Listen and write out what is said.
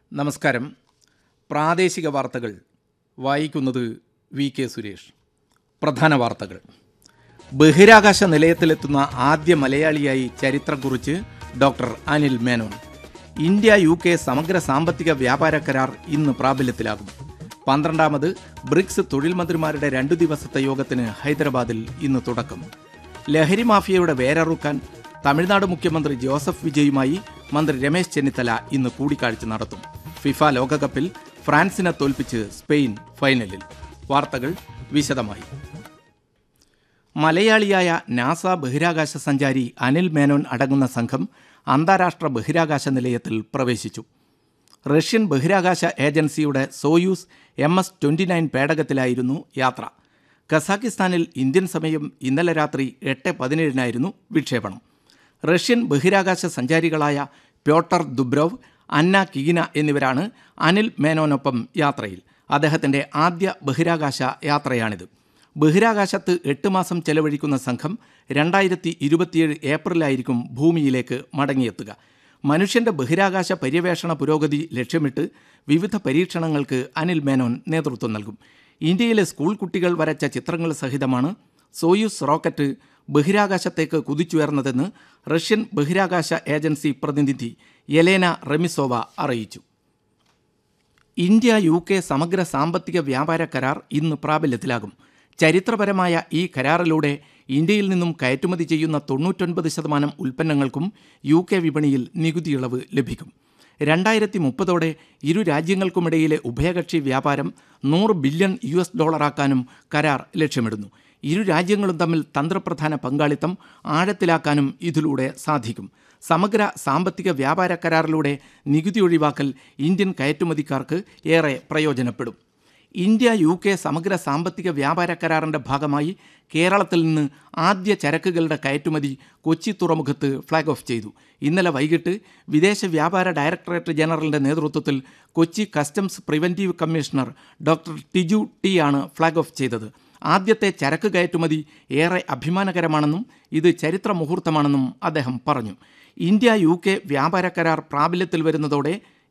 നമസ്കാരം പ്രാദേശിക വാർത്തകൾ വായിക്കുന്നത് വി കെ സുരേഷ് പ്രധാന വാർത്തകൾ ബഹിരാകാശ നിലയത്തിലെത്തുന്ന ആദ്യ മലയാളിയായി ചരിത്രം കുറിച്ച് doctor Anil Menon India U K സമഗ്ര സാമ്പത്തിക വ്യാപാര കരാർ ഇന്ന് പ്രാബല്യത്തിലാകും പന്ത്രണ്ടാമത് ബ്രിക്സ് തൊഴിൽ മന്ത്രിമാരുടെ രണ്ടു ദിവസത്തെ യോഗത്തിന് ഹൈദരാബാദിൽ ഇന്ന് തുടക്കം ലഹരി മാഫിയയുടെ വേരറുക്കാൻ തമിഴ്നാട് മുഖ്യമന്ത്രി ജോസഫ് വിജയുമായി മന്ത്രി രമേശ് ചെന്നിത്തല ഇന്ന് കൂടിക്കാഴ്ച നടത്തും ഫിഫ ലോകകപ്പിൽ ഫ്രാൻസിനെ തോൽപ്പിച്ച് സ്പെയിൻ ഫൈനലിൽ വാർത്തകൾ വിശദമായി മലയാളിയായ നാസ ബഹിരാകാശ സഞ്ചാരി അനിൽ മേനോൻ അടങ്ങുന്ന സംഘം അന്താരാഷ്ട്ര ബഹിരാകാശ നിലയത്തിൽ പ്രവേശിച്ചു റഷ്യൻ ബഹിരാകാശ ഏജൻസിയുടെ Soyuz M S twenty nine പേടകത്തിലായിരുന്നു യാത്ര കസാക്കിസ്ഥാനിൽ ഇന്ത്യൻ സമയം ഇന്നലെ രാത്രി എട്ട് പതിനേഴിനായിരുന്നു വിക്ഷേപണം റഷ്യൻ ബഹിരാകാശ സഞ്ചാരികളായ പ്യോട്ടർ ദുബ്രോവ് അന്ന കീന എന്നിവരാണ് അനിൽ മേനോനൊപ്പം യാത്രയിൽ അദ്ദേഹത്തിൻ്റെ ആദ്യ ബഹിരാകാശ യാത്രയാണിത് ബഹിരാകാശത്ത് എട്ട് മാസം ചെലവഴിക്കുന്ന സംഘം രണ്ടായിരത്തി ഇരുപത്തിയേഴ് ഏപ്രിലായിരിക്കും ഭൂമിയിലേക്ക് മടങ്ങിയെത്തുക മനുഷ്യന്റെ ബഹിരാകാശ പര്യവേഷണ പുരോഗതി ലക്ഷ്യമിട്ട് വിവിധ പരീക്ഷണങ്ങൾക്ക് അനിൽ മേനോൻ നേതൃത്വം നൽകും ഇന്ത്യയിലെ സ്കൂൾ കുട്ടികൾ വരച്ച ചിത്രങ്ങൾ സഹിതമാണ് സോയൂസ് റോക്കറ്റ് ബഹിരാകാശത്തേക്ക് കുതിച്ചുയർന്നതെന്ന് റഷ്യൻ ബഹിരാകാശ ഏജൻസി പ്രതിനിധി യെലേന റെമിസോവ അറിയിച്ചു ഇന്ത്യ യു കെ സമഗ്ര സാമ്പത്തിക വ്യാപാര കരാർ ഇന്ന് പ്രാബല്യത്തിലാകും ചരിത്രപരമായ ഈ കരാറിലൂടെ ഇന്ത്യയിൽ നിന്നും കയറ്റുമതി ചെയ്യുന്ന തൊണ്ണൂറ്റൊൻപത് ശതമാനം ഉൽപ്പന്നങ്ങൾക്കും യു കെ വിപണിയിൽ നികുതി ഇളവ് ലഭിക്കും രണ്ടായിരത്തി മുപ്പതോടെ ഇരു രാജ്യങ്ങൾക്കുമിടയിലെ ഉഭയകക്ഷി വ്യാപാരം നൂറ് ബില്യൺ യു എസ് ഡോളറാക്കാനും കരാർ ലക്ഷ്യമിടുന്നു ഇരു രാജ്യങ്ങളും തമ്മിൽ തന്ത്രപ്രധാന പങ്കാളിത്തം ആഴത്തിലാക്കാനും ഇതിലൂടെ സാധിക്കും സമഗ്ര സാമ്പത്തിക വ്യാപാര കരാറിലൂടെ നികുതി ഒഴിവാക്കൽ ഇന്ത്യൻ കയറ്റുമതിക്കാർക്ക് ഏറെ പ്രയോജനപ്പെടും ഇന്ത്യ യു കെ സമഗ്ര സാമ്പത്തിക വ്യാപാര കരാറിന്റെ ഭാഗമായി കേരളത്തിൽ നിന്ന് ആദ്യ ചരക്കുകളുടെ കയറ്റുമതി കൊച്ചി തുറമുഖത്ത് ഫ്ളാഗ് ഓഫ് ചെയ്തു ഇന്നലെ വൈകിട്ട് വിദേശ വ്യാപാര ഡയറക്ടറേറ്റ് ജനറലിന്റെ നേതൃത്വത്തിൽ Kochi customs preventive commissioner doctor Tiju T ആണ് ഫ്ളാഗ് ഓഫ് ചെയ്തത് ആദ്യത്തെ ചരക്ക് കയറ്റുമതി ഏറെ അഭിമാനകരമാണെന്നും ഇത് ചരിത്ര മുഹൂർത്തമാണെന്നും അദ്ദേഹം പറഞ്ഞു ഇന്ത്യ യു കെ വ്യാപാര കരാർ പ്രാബല്യത്തിൽ വരുന്നതോടെ